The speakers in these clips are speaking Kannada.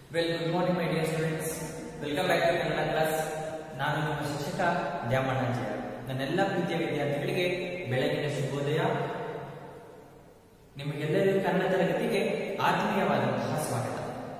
well good morning my dear students welcome back to Kannada class ನಾನು ನಿಮ್ಮ ಶಿಕ್ಷಕ ದ್ಯಾಮಣ್ಣಾಚಾರ್ಯ ನನ್ನೆಲ್ಲ ಪ್ರೀತಿಯ ವಿದ್ಯಾರ್ಥಿಗಳಿಗೆ ಬೆಳಗಿನ ಶುಭೋದಯ ನಿಮಗೆಲ್ಲರಿಗೂ ಕನ್ನಡ ತರಗತಿಗೆ ಆತ್ಮೀಯವಾದಂತಹ ಸ್ವಾಗತ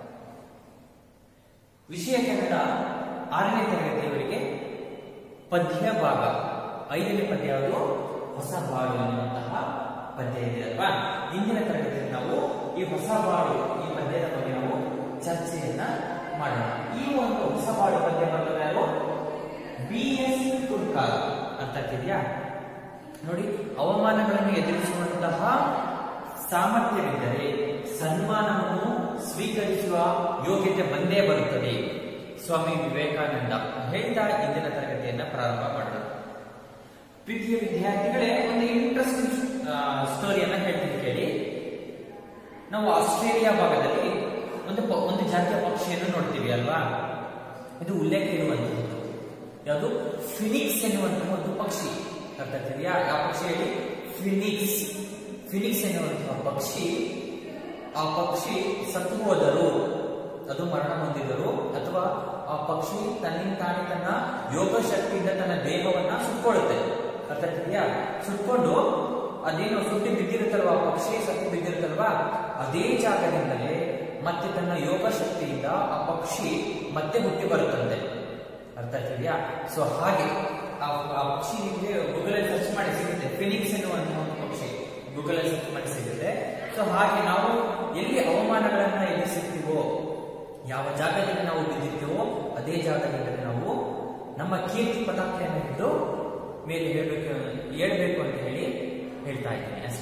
ವಿಷಯ ಕನ್ನಡ ಆರನೇ ತರಗತಿಯವರಿಗೆ ಪದ್ಯ ಭಾಗ ಐದನೇ ಪದ್ಯ ಯಾವುದು ಹೊಸ ಬಾಳು ಎನ್ನುವಂತಹ ಪದ್ಯ ಇದೆ ಅಲ್ವಾ ಇಂದಿನ ತರಗತಿಯಲ್ಲಿ ನಾವು ಈ ಹೊಸ ಬಾಳು ಈ ಪದ್ಯದ ಬಗ್ಗೆ ನಾವು ಚರ್ಚೆಯನ್ನ ಮಾಡೋಣ ಈ ಒಂದು ಹೊಸ ಬಾಳು ಪದ್ಯ ಬರೆದವರು ಯಾರು ಬಿ ಎಸ್ ಕುರ್ಕಾಲ್ ಅಂತ ಆಗ್ತಿದ್ಯಾ ನೋಡಿ ಅವಮಾನಗಳನ್ನು ಎದುರಿಸುವಂತಹ ಸಾಮರ್ಥ್ಯವಿದ್ದರೆ ಸನ್ಮಾನವನ್ನು ಸ್ವೀಕರಿಸುವ ಯೋಗ್ಯತೆ ಬಂದೇ ಬರುತ್ತದೆ ಸ್ವಾಮಿ ವಿವೇಕಾನಂದ ಹೇಳ್ತಾ ಇಂದಿನ ತರಗತಿಯನ್ನ ಪ್ರಾರಂಭ ಮಾಡೋಣ ಪ್ರೀತಿಯ ವಿದ್ಯಾರ್ಥಿಗಳೇ ಒಂದು ಇಂಟ್ರೆಸ್ಟಿಂಗ್ ಸ್ಟೋರಿಯನ್ನ ಹೇಳ್ತೀನಿ ಕೇಳಿ ನಾವು ಆಸ್ಟ್ರೇಲಿಯಾ ಭಾಗದಲ್ಲಿ ಒಂದು ಪ- ಒಂದು ಜಾತಿಯ ಪಕ್ಷಿಯನ್ನು ನೋಡ್ತೀವಿ ಅಲ್ವಾ ಇದು ಉಲ್ಲೇಖ ಇರುವಂತಹದ್ದು ಯಾವುದು ಫಿನಿಕ್ಸ್ ಎನ್ನುವಂತಹ ಒಂದು ಪಕ್ಷಿ ಅರ್ಥ ಆಗ್ತಿದೆಯಾ ಯಾವ ಪಕ್ಷಿ ಹೇಳಿ ಫಿನಿಕ್ಸ್ ಫಿನಿಕ್ಸ್ ಎನ್ನುವಂತಹ ಪಕ್ಷಿ ಆ ಪಕ್ಷಿ ಸತ್ತು ಹೋದರು ಅದು ಮರಣ ಹೊಂದಿದರು ಅಥವಾ ಆ ಪಕ್ಷಿ ತನ್ನಿಂದ ತಾನೇ ತನ್ನ ಯೋಗ ಶಕ್ತಿಯಿಂದ ತನ್ನ ದೇಹವನ್ನ ಸುಟ್ಕೊಳ್ಳುತ್ತೆ ಅರ್ಥ ಆಗ್ತಿದೆಯಾ ಸುಟ್ಕೊಂಡು ಅದೇನು ಸುಟ್ಟಿ ಬಿದ್ದಿರುತ್ತಲ್ವಾ ಆ ಪಕ್ಷಿ ಸತ್ತು ಬಿದ್ದಿರುತ್ತಲ್ವಾ ಅದೇ ಜಾಗದಿಂದಲೇ ಮತ್ತೆ ತನ್ನ ಯೋಗ ಶಕ್ತಿಯಿಂದ ಆ ಪಕ್ಷಿ ಮತ್ತೆ ಹುಟ್ಟಿ ಬರುತ್ತಂತೆ ಅರ್ಥ ಆಗ್ತಿದೆಯಾ ಸೊ ಹಾಗೆ ಆ ಆ ಪಕ್ಷಿ ನಿಮಗೆ ಗೂಗಲ್ ಅಲ್ಲಿ ಸರ್ಚ್ ಮಾಡಿ ಸಿಗುತ್ತೆ ಫಿನಿಕ್ಸ್ ಎನ್ನುವಂತಹ ಒಂದು ಪಕ್ಷಿ ಗೂಗಲ್ ಅಲ್ಲಿ ಸರ್ಚ್ ಮಾಡಿ ಸಿಗುತ್ತೆ ಸೊ ಹಾಗೆ ನಾವು ಎಲ್ಲಿ ಅವಮಾನಗಳನ್ನ ಎದುರಿಸುತ್ತೀವೋ ಯಾವ ಜಾಗದಲ್ಲಿ ನಾವು ಬಿದ್ದಿರ್ತೀವೋ ಅದೇ ಜಾಗದಲ್ಲಿ ನಾವು ನಮ್ಮ ಕೀರ್ತಿ ಪತಾಕೆಯನ್ನು ಹಿಡಿದು ಮೇಲೆ ಹೇಳ್ಬೇಕು ಹೇಳ್ಬೇಕು ಅಂತ ಹೇಳಿ ಹೇಳ್ತಾ ಇದ್ದೀನಿ ಅಷ್ಟೇ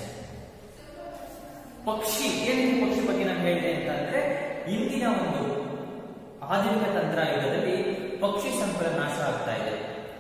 ಪಕ್ಷಿ ಏನಕ್ಕೆ ಪಕ್ಷಿ ಬಗ್ಗೆ ನಾನು ಹೇಳಿದೆ ಅಂತ ಅಂದ್ರೆ ಇಂದಿನ ಒಂದು ಆಧುನಿಕ ತಂತ್ರಾಯುಗದಲ್ಲಿ ಪಕ್ಷಿ ಸಂಕುಲ ನಾಶ ಆಗ್ತಾ ಇದೆ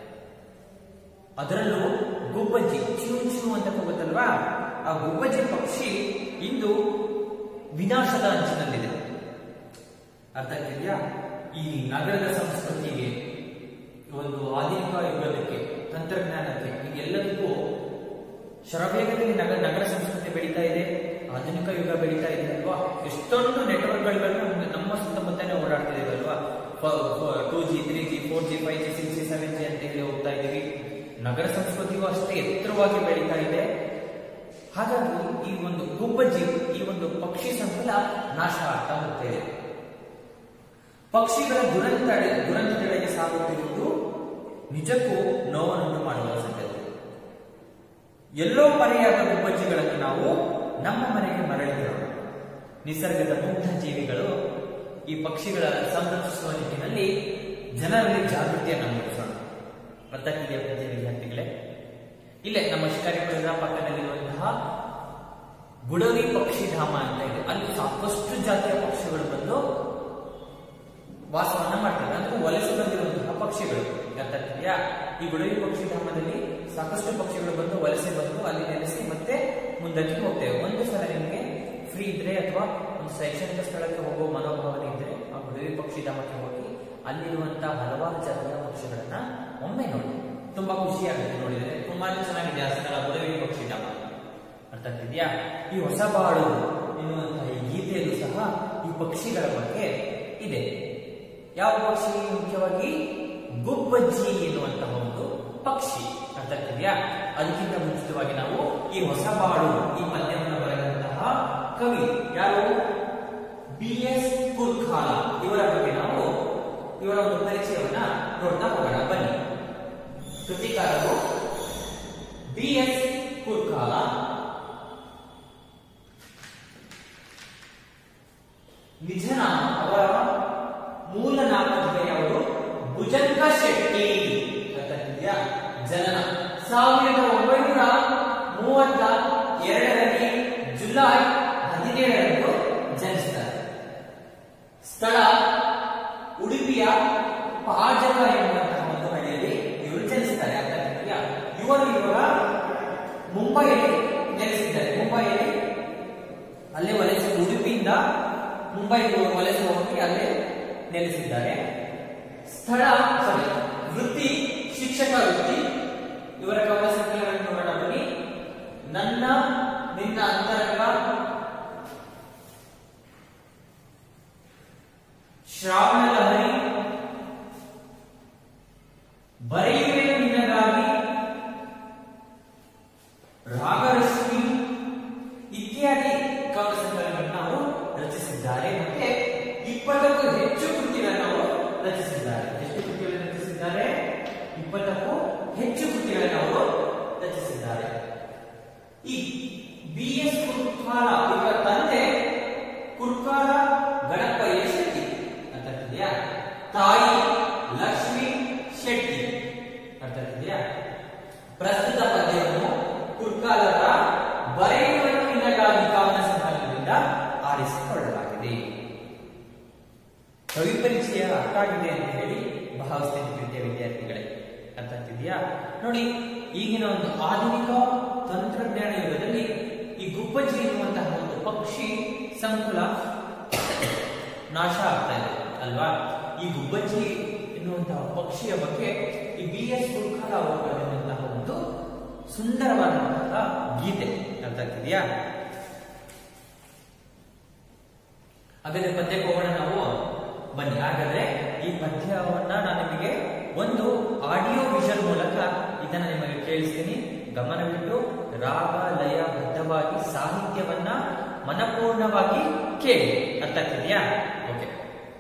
ಅದರಲ್ಲೂ ಗುಬ್ಬಜ್ಜಿ ಚೂ ಚೂ ಅಂತ ಹೋಗುತ್ತಲ್ವಾ ಆ ಗುಬ್ಬಜ್ಜಿ ಪಕ್ಷಿ ಇಂದು ವಿನಾಶದ ಅಂಚಿನಲ್ಲಿದೆ ಅರ್ಥ ಆಗ್ತಿದ್ಯಾ ಈ ನಗರದ ಸಂಸ್ಕೃತಿಗೆ ಒಂದು ಆಧುನಿಕ ಯುಗದಕ್ಕೆ ತಂತ್ರಜ್ಞಾನಕ್ಕೆ ಎಲ್ಲದಕ್ಕೂ ಶರವೇಗದಲ್ಲಿ ನಗರ ನಗರ ಸಂಸ್ಕೃತಿ ಬೆಳೀತಾ ಇದೆ ಆಧುನಿಕ ಯುಗ ಬೆಳೀತಾ ಇದೆ ಅಲ್ವಾ ಎಷ್ಟೊಂದು ನೆಟ್ವರ್ಕ್ಗಳು ನಮ್ಮ ಸುತ್ತಮುತ್ತನೇ ಓಡಾಡ್ತಿದೆ ಅಲ್ವಾ two G three G four G five G six G seven G ಅಂತ ಹೇಳಿ ಹೋಗ್ತಾ ಇದ್ದೀವಿ ನಗರ ಸಂಸ್ಕೃತಿಯು ಅಷ್ಟೇ ಎತ್ತರವಾಗಿ ಬೆಳೀತಾ ಇದೆ ಹಾಗಾಗಿ ಈ ಒಂದು ಗುಬ್ಬಜ್ಜಿ ಈ ಒಂದು ಪಕ್ಷಿ ಸಂಕುಲ ನಾಶ ಆಗ್ತಾ ಹೋಗ್ತಾ ಇದೆ ಪಕ್ಷಿಗಳ ದುರಂತ ದುರಂತದೆಡೆಗೆ ಸಾಗುತ್ತಿರುವುದು ನಿಜಕ್ಕೂ ನೋವನ್ನುಂಟು ಮಾಡುವ ಸಂಗತಿ ಎಲ್ಲೋ ಮರೆಯಾದ ಗುಬ್ಬಜ್ಜಿಗಳನ್ನು ನಾವು ನಮ್ಮ ಮನೆಗೆ ಮರಳಿರೋಣ ನಿಸರ್ಗದ ಮುಗ್ಧ ಜೀವಿಗಳು ಈ ಪಕ್ಷಿಗಳ ಸಂರಕ್ಷಿಸುವ ನಿಟ್ಟಿನಲ್ಲಿ ಜನರಲ್ಲಿ ಜಾಗೃತಿಯನ್ನು ಮೂಡಿಸೋಣ ಗೊತ್ತಾಗ್ತಿದೆಯಾ ವಿದ್ಯಾರ್ಥಿ ವಿದ್ಯಾರ್ಥಿಗಳೇ ಇಲ್ಲೇ ನಮ್ಮ ಶಿಕಾರಿಪುರದ ಪಕ್ಕದಲ್ಲಿರುವಂತಹ ಗುಡವಿ ಪಕ್ಷಿಧಾಮ ಅಂತ ಇದೆ ಅಲ್ಲಿ ಸಾಕಷ್ಟು ಜಾತಿಯ ಪಕ್ಷಿಗಳು ಬಂದು ವಾಸವನ್ನ ಮಾಡ್ತವೆ ಅಂದ್ರೆ ವಲಸೆ ಬಂದಿರುವಂತಹ ಪಕ್ಷಿಗಳು ಗೊತ್ತಾಗ್ತಿದೆಯಾ ಈ ಗುಡವಿ ಪಕ್ಷಿಧಾಮದಲ್ಲಿ ಸಾಕಷ್ಟು ಪಕ್ಷಿಗಳು ಬಂದು ವಲಸೆ ಬಂದು ಅಲ್ಲಿ ನೆಲೆಸಿ ಮತ್ತೆ ಮುಂದಕ್ಕೆ ಹೋಗ್ತೇವೆ ಒಂದು ಸಲ ನಿಮಗೆ ಫ್ರೀ ಇದ್ರೆ ಅಥವಾ ಒಂದು ಶೈಕ್ಷಣಿಕ ಸ್ಥಳಕ್ಕೆ ಹೋಗುವ ಮನೋಭಾವನೆ ಇದ್ರೆ ಆ ಗುಡವಿ ಪಕ್ಷಿಧಾಮಕ್ಕೆ ಹೋಗಿ ಅಲ್ಲಿರುವಂತಹ ಹಲವಾರು ಜಾತಿಯ ಪಕ್ಷಿಗಳನ್ನ ಒಮ್ಮೆ ನೋಡಿ ತುಂಬಾ ಖುಷಿಯಾಗುತ್ತೆ ನೋಡಿದ್ರೆ ತುಂಬಾನೇ ಚೆನ್ನಾಗಿದೆ ಆ ಸ್ಥಳ ಗುಡವಿ ಪಕ್ಷಿಧಾಮ ಅರ್ಥ ಆಗ್ತಿದ್ಯಾ ಈ ಹೊಸ ಬಾಳು ಎನ್ನುವಂತಹ ಈ ಗೀತೆಯಲ್ಲೂ ಸಹ ಈ ಪಕ್ಷಿಗಳ ಬಗ್ಗೆ ಇದೆ ಯಾವ ಪಕ್ಷಿ ಮುಖ್ಯವಾಗಿ ಗುಬ್ಬಜ್ಜಿ ಎನ್ನುವಂತಹ ಒಂದು ಪಕ್ಷಿ ಅರ್ಥ ಆಗ್ತಿದ್ಯಾ ಅದಕ್ಕಿಂತ ಮುಂಚಿತವಾಗಿ ನಾವು ಈ ಹೊಸ ಬಾಳು ಈ ಪದ್ಯವನ್ನು ಬರೆದಂತಹ ಕವಿ ಯಾರು ಬಿ ಎಸ್ ಕುರ್ಖಾಲ ಇವರ ಬಗ್ಗೆ ನಾವು ಇವರ ಒಂದು ಪರಿಚಯವನ್ನ ನೋಡ್ತಾ ಹೋಗೋಣ ಬನ್ನಿ ಕೃತಿಕಾರರು ಬಿ ಎಸ್ ಕುರ್ಖಾಲ ನಿಜ ನಾಮ ಅವರ ಮೂಲ ನಾಮಧೇಯ ಯಾವುದು ಭುಜಂಗ ಶೆಟ್ಟಿ ಗೊತ್ತಾಗ್ತಿದ್ಯಾ ಜನನ ಸಾವಿರದ ಒಂಬೈನೂರ ಮೂವತ್ತ ಎರಡರಲ್ಲಿ ಜುಲೈ ಹದಿನೇಳರಂದು ಜನಿಸ್ತಾರೆ ಸ್ಥಳ ಉಡುಪಿಯ ಪಾಜಕ ಎನ್ನುವಂತಹ ಒಂದು ಹಳ್ಳಿಯಲ್ಲಿ ಇವರು ಜನಿಸ್ತಾರೆ ಅರ್ಥ ಆಗ್ತಿದ್ಯಾ ಇವರು ಇವಾಗ ಮುಂಬೈಯಲ್ಲಿ ನೆಲೆಸಿದ್ದಾರೆ ಮುಂಬೈಯಲ್ಲಿ ಅಲ್ಲೇ ವಲಸೆ ಉಡುಪಿಯಿಂದ ಮುಂಬೈಗೆ ವಲಸೆ ಹೋಗಿ ಅಲ್ಲೇ ನೆಲೆಸಿದ್ದಾರೆ ಸ್ಥಳ ಸಾರಿ ವೃತ್ತಿ ಶಿಕ್ಷಕ ವೃತ್ತಿ ಇವರ ಕವನ ಸಂಕಲನವನ್ನು ನೋಡೋಣ ಬನ್ನಿ ನನ್ನ ನಿನ್ನ ಅಂತರಂಗ ಶ್ರಾವಣ ಲಹರಿ ಬರೆಯುವೆ ನಿನಗಾಗಿ ರಾಗರಶ್ಮಿ ಇತ್ಯಾದಿ ಕಾವ್ಯ ಸಂಕಲನಗಳನ್ನು ನಾವು ರಚಿಸಿದ್ದಾರೆ ಮತ್ತೆ ಇಪ್ಪತ್ತಕ್ಕೂ ಹೆಚ್ಚು ಕೃತಿಗಳನ್ನು ನಾವು ರಚಿಸಿದ್ದಾರೆ ಎಷ್ಟು ಕೃತಿಗಳನ್ನು ರಚಿಸಿದ್ದಾರೆ ಇಪ್ಪತ್ತಕ್ಕೂ ಹೆಚ್ಚು ಕೃತಿಗಳನ್ನು ಅವರು ರಚಿಸಿದ್ದಾರೆ ಈ ಬಿ ಎಸ್ ಕುರ್ಕಾಲ ಇವರ ತಂದೆ ಕುರ್ಕಾರ ಗಣಪಯ್ಯ ಶೆಟ್ಟಿ ಅಂತ ಇದೆಯಾ ತಾಯಿ ಲಕ್ಷ್ಮಿ ಶೆಟ್ಟಿ ಅರ್ಥ ಇದೆಯಾ ಪ್ರಸ್ತುತ ಪದ್ಯವನ್ನು ಕುರ್ಕಾಲರ ಬರೆಯುವನ್ನು ನಿನಗಾಗಿ ಕಾವನ ಸಂಕಲನದಿಂದ ಆರಿಸಿಕೊಳ್ಳಲಾಗಿದೆ ಕವಿ ಪರಿಚಯ ಅರ್ಥ ಆಗಿದೆ ಅಂತ ಹೇಳಿ ಭಾವಿಸ್ತೇನೆ ಪ್ರೀತಿಯ ವಿದ್ಯಾರ್ಥಿಗಳೇ ಅರ್ಥ ಆಗ್ತಿದ್ಯಾ ನೋಡಿ ಈಗಿನ ಒಂದು ಆಧುನಿಕ ತಂತ್ರಜ್ಞಾನ ಯುಗದಲ್ಲಿ ಈ ಗುಬ್ಬಚ್ಚಿ ಎನ್ನುವಂತಹ ಒಂದು ಪಕ್ಷಿ ಸಂಕುಲ ನಾಶ ಆಗ್ತಾ ಇದೆ ಅಲ್ವಾ ಈ ಗುಬ್ಬಚ್ಚಿ ಎನ್ನುವಂತಹ ಪಕ್ಷಿಯ ಬಗ್ಗೆ ಈ ಬಿ ಎಸ್ ಕುರ್ಖಾಲ ಅವರು ಬರೆದಿರುವಂತಹ ಒಂದು ಸುಂದರವಾದಂತಹ ಗೀತೆ ಅರ್ಥ ಆಗ್ತಿದೆಯಾ ಹಾಗಾದ್ರೆ ಪದ್ಯಕ್ಕೆ ಹೋಗೋಣ ನಾವು ಬನ್ನಿ ಹಾಗಾದ್ರೆ ಈ ಪದ್ಯವನ್ನ ನಾನು ನಿಮಗೆ ಒಂದು ಆಡಿಯೋ ವಿಷನ್ ಮೂಲಕ ಇದನ್ನ ನಿಮಗೆ ಕೇಳಿಸ್ತೀನಿ ಗಮನವಿಟ್ಟು ರಾಗ ಲಯ ಬದ್ಧವಾಗಿ ಸಾಹಿತ್ಯವನ್ನ ಮನಪೂರ್ಣವಾಗಿ ಕೇಳಿ ಅರ್ಥ ಆಗ್ತಿದೆಯಾ ಓಕೆ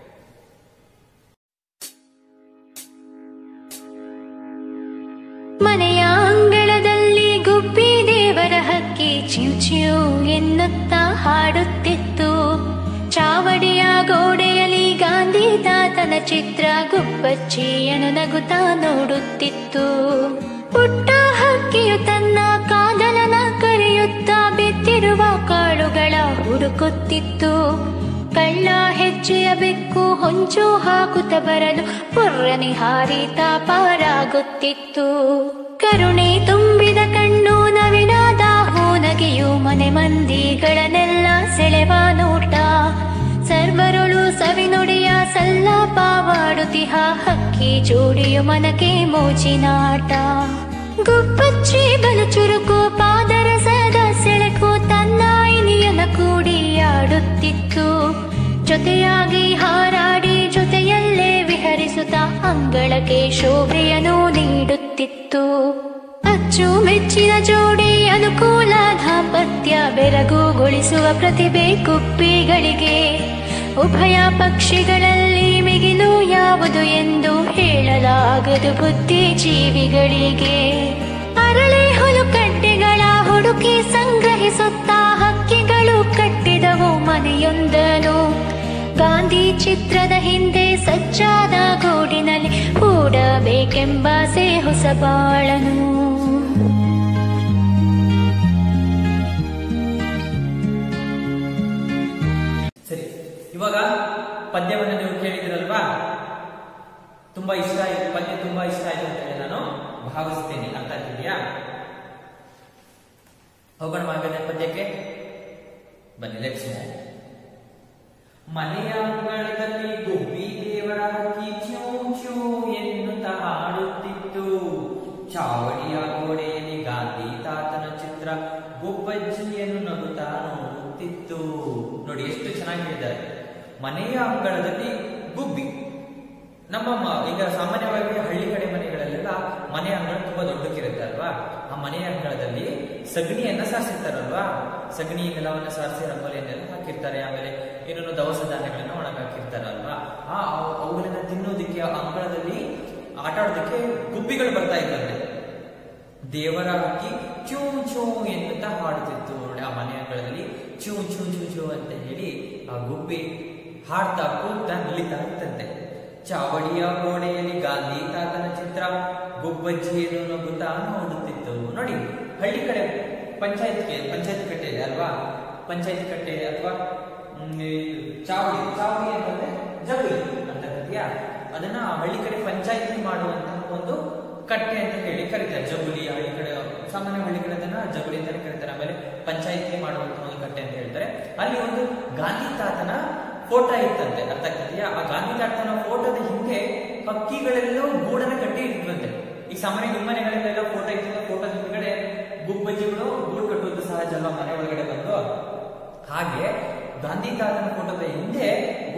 ಮನೆಯ ಅಂಗಳದಲ್ಲಿ ಗುಬ್ಬಿ ದೇವರ ಹಕ್ಕಿ ಚಿವ್ ಚಿವ್ ಎನ್ನುತ್ತಾ ಹಾಡುತ್ತಿತ್ತು ಚಾವಡಿಯ ಗೋಡೆಯಲ್ಲಿ ಗಾಂಧಿ ತಾತನ ಚಿತ್ರ ಗುಬ್ಬಚ್ಚಿಯನು ನಗುತ್ತಾ ನೋಡುತ್ತಿತ್ತು ಪುಟ್ಟ ಹಕ್ಕಿಯು ತನ್ನ ಕಾದಲನ ಕರೆಯುತ್ತಾ ಬಿದ್ದಿರುವ ಕಾಳುಗಳ ಹುಡುಕುತ್ತಿತ್ತು ಕಳ್ಳ ಹೆಜ್ಜೆಯ ಬೆಕ್ಕು ಹೊಂಚು ಹಾಕುತ್ತ ಬರಲು ಪುರ್ರನೆ ಹಾರಿತಾ ಪಾರಾಗುತ್ತಿತ್ತು ಕರುಣೆ ತುಂಬಿದ ಕಣ್ಣು ನವಿನಾದ ಹೂನಗೆಯು ಮನೆ ಮಂದಿಗಳನ್ನೆಲ್ಲ ಸೆಳೆವ ನೋಟ ಸರ್ವರುಳು ಸವಿನುಡಿಯ ಸಲ್ಲಾಪವಾಡುತ್ತಿಹ ಹಕ್ಕಿ ಜೋಡಿಯು ಮನಕ್ಕೆ ಮೋಜಿನಾಟ ಗುಬ್ಬಚ್ಚಿ ಬಲು ಚುರುಕು ಪಾದರಸದ ಸೆಳಕು ತನ್ನ ಇನಿಯನ ಕೂಡಿ ಆಡುತ್ತಿತ್ತು ಜೊತೆಯಾಗಿ ಹಾರಾಡಿ ಜೊತೆಯಲ್ಲೇ ವಿಹರಿಸುತ್ತಾ ಅಂಗಳಕ್ಕೆ ಶೋಭೆಯನ್ನು ನೀಡುತ್ತಿತ್ತು ಅಚ್ಚು ಮೆಚ್ಚಿನ ಜೋಡಿ ಅನುಕೂಲ ದಾಂಪತ್ಯ ಬೆರಗುಗೊಳಿಸುವ ಪ್ರತಿಭೆ ಕುಪ್ಪಿಗಳಿಗೆ ಉಭಯ ಪಕ್ಷಿಗಳಲ್ಲಿ ಮಿಗಿಲು ಯಾವುದು ಎಂದು ಹೇಳಲಾಗದು ಬುದ್ಧಿಜೀವಿಗಳಿಗೆ ಅರಳಿ ಹುಲುಕಡ್ಡೆಗಳ ಹುಡುಕಿ ಸಂಗ್ರಹಿಸುತ್ತಾ ಹಕ್ಕಿಗಳು ಕಟ್ಟಿದವು ಮನೆಯೊಂದನು ಗಾಂಧಿ ಚಿತ್ರದ ಹಿಂದೆ ಸಜ್ಜಾದ ಗೂಡಿನಲ್ಲಿ ಹೂಡಬೇಕೆಂಬಾಸೆ ಹೊಸ ಬಾಳನು ಸರಿ ಇವಾಗ ಪದ್ಯವನ್ನು ನೀವು ಕೇಳಿದಿರಲ್ವಾ ತುಂಬಾ ಇಷ್ಟ ಆಯ್ತು ಪದ್ಯ ತುಂಬಾ ಇಷ್ಟ ಆಯ್ತು ಅಂತ ಹೇಳಿ ನಾನು ಭಾವಿಸ್ತೇನೆ ಅರ್ಥ ಆಗ್ತಿದ್ಯಾ ಹೋಗೋಣ ಹಾಗಾದ್ರೆ ಪದ್ಯಕ್ಕೆ ಬನ್ನಿ ಲೆಟ್ಸ್ ಮನೆಯ ಅಂಗಳದಲ್ಲಿ ಗುಬ್ಬಿ ದೇವರ ಹಕ್ಕಿ ಚ್ಯೂ ಚ್ಯೂ ಎನ್ನುತ್ತಾ ಹಾಡುತ್ತಿತ್ತು ಚಾವಡಿಯ ಗೋಡೆಯಲ್ಲಿ ಗಾಂಧಿ ತಾತನ ಚಿತ್ರ ಗುಬ್ಬಜ್ಜಿಯನ್ನು ನಗುತ್ತಾ ನೋಡುತ್ತಿತ್ತು ನೋಡಿ ಎಷ್ಟು ಚೆನ್ನಾಗಿ ಹೇಳಿದ್ದಾರೆ ಮನೆಯ ಅಂಗಳದಲ್ಲಿ ಗುಬ್ಬಿ ನಮ್ಮ ಮ- ಈಗ ಸಾಮಾನ್ಯವಾಗಿ ಹಳ್ಳಿ ಕಡೆ ಮನೆಗಳಲ್ಲೆಲ್ಲ ಮನೆ ಅಂಗಳ ತುಂಬಾ ದೊಡ್ಡಕ್ಕಿರುತ್ತೆ ಅಲ್ವಾ ಆ ಮನೆಯ ಅಂಗಳದಲ್ಲಿ ಸಗಣಿಯನ್ನ ಸಾರಿಸಿರ್ತಾರಲ್ವಾ ಸಗಣಿ ನೆಲವನ್ನ ಸಾರಿಸಿ ರಂಗೋಲಿಯನ್ನೆಲ್ಲ ಹಾಕಿರ್ತಾರೆ ಆಮೇಲೆ ಇನ್ನೊಂದು ದವಸ ಧಾನ್ಯಗಳನ್ನ ಒಣಗಿ ಹಾಕಿರ್ತಾರಲ್ವಾ ಆ ಅವು- ಅವುಗಳನ್ನ ತಿನ್ನೋದಕ್ಕೆ ಆ ಅಂಗಳದಲ್ಲಿ ಆಟ ಆಡೋದಕ್ಕೆ ಗುಬ್ಬಿಗಳು ಬರ್ತಾ ಇದ್ದಂತೆ ದೇವರ ಹಕ್ಕಿ ಚೂ ಚೂ ಎನ್ನುತ್ತಾ ಹಾಡುತ್ತಿತ್ತು ನೋಡಿ ಆ ಮನೆ ಅಂಗಳದಲ್ಲಿ ಚೂ ಚೂ ಚೂ ಚೂ ಅಂತ ಹೇಳಿ ಆ ಗುಬ್ಬಿ ಹಾಡ್ತಾ ಕೂಗ್ತಾ ನಿಲ್ಲಿತಾ ಇತ್ತಂತೆ ಚಾವಡಿಯ ಗೋಡೆಯಲ್ಲಿ ಗಾಂಧಿ ತಾತನ ಚಿತ್ರ ಗುಬ್ಬಜ್ಜಿಯನ್ನು ನಗುತ್ತಾ ನೋಡುತ್ತಿತ್ತು ನೋಡಿ ಹಳ್ಳಿ ಕಡೆ ಪಂಚಾಯತ್ಗೆ ಪಂಚಾಯತ್ ಕಟ್ಟೆ ಇದೆ ಅಲ್ವಾ ಪಂಚಾಯತ್ ಕಟ್ಟೆ ಅಥವಾ ಮ್, ಈ ಚಾವಡಿ ಚಾವಡಿ ಅಂತಂದ್ರೆ ಜಗುಲಿ ಅಂತ ಇದೆಯಾ ಅದನ್ನ ಹಳ್ಳಿ ಕಡೆ ಪಂಚಾಯತಿ ಮಾಡುವಂತಹ ಒಂದು ಕಟ್ಟೆ ಅಂತ ಹೇಳಿ ಕರೀತಾರೆ ಜಗುಲಿ ಹಳ್ಳಿ ಕಡೆ ಸಾಮಾನ್ಯ ಹಳ್ಳಿ ಕಡೆ ಅದನ್ನ ಜಗುಲಿ ಅಂತಾನೆ ಕರೀತಾರೆ ಆಮೇಲೆ ಪಂಚಾಯತಿ ಮಾಡುವಂತಹ ಒಂದು ಕಟ್ಟೆ ಅಂತ ಹೇಳ್ತಾರೆ ಅಲ್ಲಿ ಒಂದು ಗಾಂಧಿ ತಾತನ ಫೋಟೋ ಇತ್ತಂತೆ ಅರ್ಥ ಆಗ್ತಿದೆಯಾ ಆ ಗಾಂಧಿ ತಾತನ ಫೋಟೋದ ಹಿಂದೆ ಹಕ್ಕಿಗಳೆಲ್ಲೋ ಗೂಡನ್ನ ಕಟ್ಟಿ ಇರ್ತಂತೆ ಈ ಸಾಮಾನ್ಯ ನಿಮ್ಮ ಮನೆಗಳಲ್ಲೆಲ್ಲ ಫೋಟೋ ಇತ್ತು ಫೋಟೋದ ಹಿಂದ್ಗಡೆ ಗುಬ್ಬಜ್ಜಿಗಳು ಗೂಡು ಕಟ್ಟುವುದು ಸಹಜ ಅಲ್ವಾ ಮನೆ ಒಳಗಡೆ ಬಂದು ಹಾಗೆ ಗಾಂಧಿ ತಾತನ ಫೋಟೋದ ಹಿಂದೆ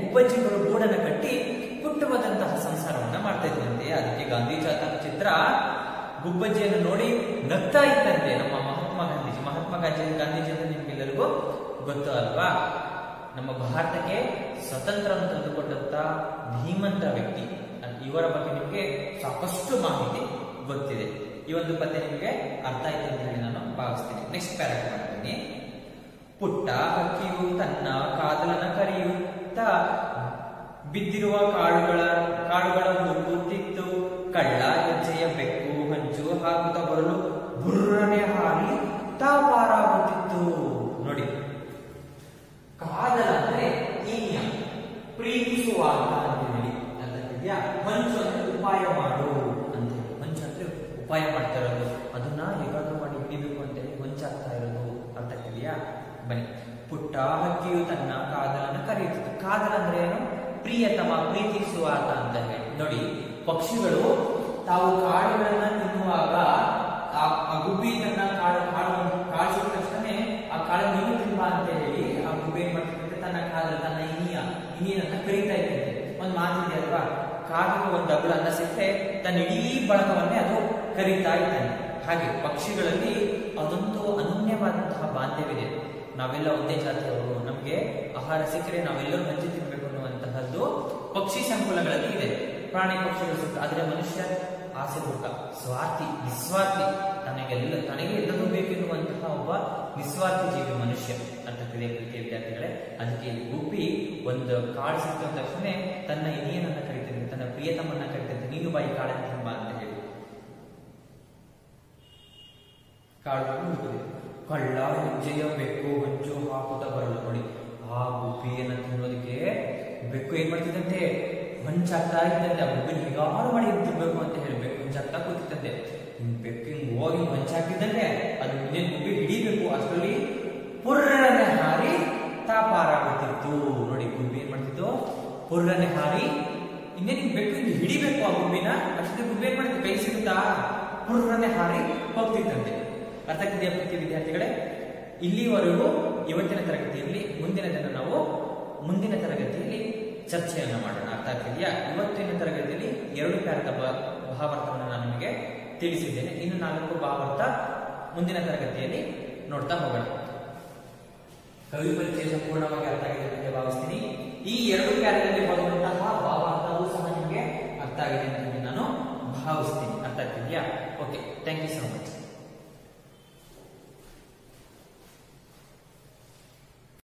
ಗುಬ್ಬಜ್ಜಿಗಳು ಗೂಡನ್ನ ಕಟ್ಟಿ ಪುಟ್ಟವಾದಂತಹ ಸಂಸಾರವನ್ನ ಮಾಡ್ತಾ ಇದ್ರಂತೆ ಅದಕ್ಕೆ ಗಾಂಧಿ ಜಾತಕ ಚಿತ್ರ ಗುಬ್ಬಜ್ಜಿಯನ್ನು ನೋಡಿ ನಗ್ತಾ ಇದ್ದಂತೆ ನಮ್ಮ ಮಹಾತ್ಮ ಗಾಂಧೀಜಿ ಮಹಾತ್ಮ ಗಾಂಧಿ ಗಾಂಧೀಜಿ ಅಂದ್ರೆ ನಿಮ್ಗೆಲ್ಲರಿಗೂ ಗೊತ್ತು ಅಲ್ವಾ ನಮ್ಮ ಭಾರತಕ್ಕೆ ಸ್ವತಂತ್ರವನ್ನು ತಂದುಕೊಟ್ಟಂತ ಧೀಮಂತ ವ್ಯಕ್ತಿ ಅದ್ ಇವರ ಬಗ್ಗೆ ನಿಮಗೆ ಸಾಕಷ್ಟು ಮಾಹಿತಿ ಗೊತ್ತಿದೆ ಈ ಒಂದು ಪದ್ಯ ನಿಮಗೆ ಅರ್ಥ ಆಯ್ತು ಅಂತ ಹೇಳಿ ನಾನು ಭಾವಿಸ್ತೀನಿ ನೆಕ್ಸ್ಟ್ ಪ್ಯಾರಾಗ್ರಾಫ್ ಮಾಡ್ತೀನಿ ಪುಟ್ಟ ಹಕ್ಕಿಯು ತನ್ನ ಕಾದಲನ ಕರೆಯುತ್ತಾ ಬಿದ್ದಿರುವ ಕಾಳುಗಳ ಕಾಳುಗಳ ಹುಡುಕುತ್ತಿತ್ತು ಕಳ್ಳ ಹೆಜ್ಜೆಯ ಬೆಕ್ಕು ಹಂಚು ಹಾಕುತ್ತಾ ಬರಲು ಬುರ್ರನೆ ಹಾರಿ ತಾಪಾರಾಗುತ್ತಿತ್ತು ನೋಡಿ ಕಾದಲ ಅಂದ್ರೆ ಈನ್ಯ ಪ್ರೀತಿಸುವಾಗ ಅಂತ ಹೇಳಿ ಅರ್ಥಾಗಿದ್ಯಾ ಮಂಚು ಅಂದ್ರೆ ಉಪಾಯ ಮಾಡು ಅಂತ ಹೇಳಿ ಮಂಚು ಅಂದ್ರೆ ಉಪಾಯ ಮಾಡ್ತಾ ಇರೋದು ಅದನ್ನ ಹೇಗಾದ್ರೂ ಮಾಡಿ ಹಿಡಿಬೇಕು ಅಂತ ಹೇಳಿ ಮಂಚಾಗ್ತಾ ಇರೋದು ಅರ್ಥ ಆಗ್ತಿದ್ಯಾ ಬನ್ನಿ ಪುಟ್ಟ ಹಕ್ಕಿಯು ತನ್ನ ಕಾದಲನ ಕರೆಯುತ್ತಿತ್ತು ಕಾದಲ ಅಂದ್ರೆ ಏನು ಪ್ರಿಯತಮ ಪ್ರೀತಿಸುವಾಗ ಅಂತ ಹೇಳಿ ನೋಡಿ ಪಕ್ಷಿಗಳು ತಾವು ಕಾಳುಗಳನ್ನ ತಿನ್ನುವಾಗ ಆ ಆ ಗುಬ್ಬಿ ತನ್ನ ಕಾಳು ಕಾಳು ಕಾಳು ಸಿಕ್ಕ ತಕ್ಷಣ ಆ ಕಾಳು ನೀನು ತಿನ್ಬಾ ಅಂತ ಹೇಳಿ ಆ ಗುಬ್ಬಿ ಏನ್ ಮಾಡ್ತಿದ್ರೆ ತನ್ನ ಕಾಲ ತನ್ನ ಇನಿಯ ಇನಿಯನ್ನ ಕರೀತಾ ಇರ್ತೈತೆ ಒಂದ್ ಮಾತಿದೆ ಅಲ್ವಾ ಕಾಗಿಗೆ ಒಂದು ಅಗುಳ ಅನ್ನ ಸಿಕ್ಕರೆ ತನ್ನ ಇಡೀ ಬಳಗವನ್ನೇ ಅದು ಕರೀತಾ ಇದ್ದಾನೆ ಹಾಗೆ ಪಕ್ಷಿಗಳಲ್ಲಿ ಅದೊಂದು ಅನನ್ಯವಾದಂತಹ ಬಾಂಧವ್ಯವಿದೆ ನಾವೆಲ್ಲ ಒಂದೇ ಜಾತಿಯವರು ನಮಗೆ ಆಹಾರ ಸಿಕ್ಕರೆ ನಾವೆಲ್ಲರೂ ಹಂಚಿ ತಿನ್ಬೇಕು ಅನ್ನುವಂತಹದ್ದು ಪಕ್ಷಿ ಸಂಕುಲಗಳಲ್ಲಿ ಇದೆ ಪ್ರಾಣಿ ಪಕ್ಷಿಗಳು ಸುತ್ತ ಆದ್ರೆ ಮನುಷ್ಯ ಆಸೆ ಹುಟ್ಟ ಸ್ವಾರ್ಥಿ ನಿಸ್ವಾರ್ಥಿ ತನಗೆಲ್ಲ ತನಗೆ ಎಲ್ಲರೂ ಬೇಕೆನ್ನುವಂತಹ ಒಬ್ಬ ನಿಸ್ವಾರ್ಥಿ ಜೀವಿ ಮನುಷ್ಯ ಅಂತಕ್ಕಿದೆ ಪ್ರೀತಿಯ ವಿದ್ಯಾರ್ಥಿಗಳೇ ಅದಕ್ಕೆ ಇಲ್ಲಿ ಗುಬ್ಬಿ ಒಂದು ಕಾಳು ಸಿಕ್ಕ ತಕ್ಷಣ ತನ್ನ ಇನಿಯನನ್ನ ಕರಿತದೆ ತನ್ನ ಪ್ರಿಯತಮನ್ನ ಕರಿತದೆ ನೀನು ಬಾಯಿ ಕಾಳನ್ನು ತಿಂಬ ಅಂತ ಹೇಳಿ ಕಾಳುಗಳನ್ನು ಹುಡುಕಿದೆ ಕಳ್ಳ ಹೆಜ್ಜೆಯ ಬೆಕ್ಕು ಹಂಚು ಹಾಕುತ್ತಾ ಬರಲು ನೋಡಿ ಆ ಗುಬ್ಬಿಯನ್ನ ತಿನ್ನೋದಕ್ಕೆ ಬೆಕ್ಕು ಏನ್ ಮಾಡ್ತಿದ್ದಂತೆ ಹೊಂಚಾಗ್ತಾ ಇದ್ದಂತೆ ಆ ಗುಬ್ಬಿನ ಹೇಗಾರು ಮಾಡಿ ತಿನ್ಬೇಕು ಅಂತ ಹೇಳಿ ಬೆಕ್ಕು ಹೊಂಚಾಗ್ತಾ ಕೂತಿದ್ದಂತೆ ಹಿಂಗ್ ಬೆಕ್ಕು ಹಿಂಗ್ ಹೋಗಿ ಹೊಂಚಾಗ್ತಿದ್ದಂತೆ ಅದು ಮುಂದೆ ಗುಬ್ಬಿ ಹಿಡಿಬೇಕು ಅಷ್ಟರಲ್ಲಿ ಪುರ್ರನೆ ಹಾರಿ ತಾಪಾರಾಗುತ್ತಿತ್ತು ನೋಡಿ ಗುಬ್ಬಿ ಏನ್ ಮಾಡ್ತಿತ್ತು ಪುರ್ರನೆ ಹಾರಿ ಇನ್ನೇನು ಬೆಕ್ಕು ಹಿಂಗ್ ಹಿಡಿಬೇಕು ಆ ಗುಬ್ಬಿನ ಅಷ್ಟೇ ಗುಬ್ಬಿ ಏನ್ ಮಾಡ್ತಿತ್ತು ಕೈ ಸಿಗುತ್ತಾ ಪುರ್ರನೆ ಹಾರಿ ಹೋಗ್ತಿತ್ತಂತೆ ಅರ್ಥ ಆಗ್ತಿದೆಯಾ ಪ್ರೀತಿ ವಿದ್ಯಾರ್ಥಿಗಳೇ ಇಲ್ಲಿವರೆಗೂ ಇವತ್ತಿನ ತರಗತಿಯಲ್ಲಿ ಮುಂದಿನ ದಿನ ನಾವು ಮುಂದಿನ ತರಗತಿಯಲ್ಲಿ ಚರ್ಚೆಯನ್ನು ಮಾಡೋಣ ಅರ್ಥ ಆಗ್ತಿದೆಯಾ ಇವತ್ತಿನ ತರಗತಿಯಲ್ಲಿ ಎರಡು ಪ್ಯಾರದ ಬ- ಭಾವಾರ್ಥವನ್ನು ನಾನು ನಿಮಗೆ ತಿಳಿಸಿದ್ದೇನೆ ಇನ್ನು ನಾಲ್ಕು ಭಾವಾರ್ಥ ಮುಂದಿನ ತರಗತಿಯಲ್ಲಿ ನೋಡ್ತಾ ಹೋಗೋಣ ಕವಿ ಪರಿಚಯ ಸಂಪೂರ್ಣವಾಗಿ ಅರ್ಥ ಆಗಿದೆ ಅಂತ ಭಾವಿಸ್ತೀನಿ ಈ ಎರಡು ಪ್ಯಾರದಲ್ಲಿ ಬರುವಂತಹ ಭಾವಾರ್ಥವೂ ಸಹ ನಿಮಗೆ ಅರ್ಥ ಆಗಿದೆ ಅಂತ ಹೇಳಿ ನಾನು ಭಾವಿಸ್ತೀನಿ ಅರ್ಥ ಆಗ್ತಿದೆಯಾ okay thank you so much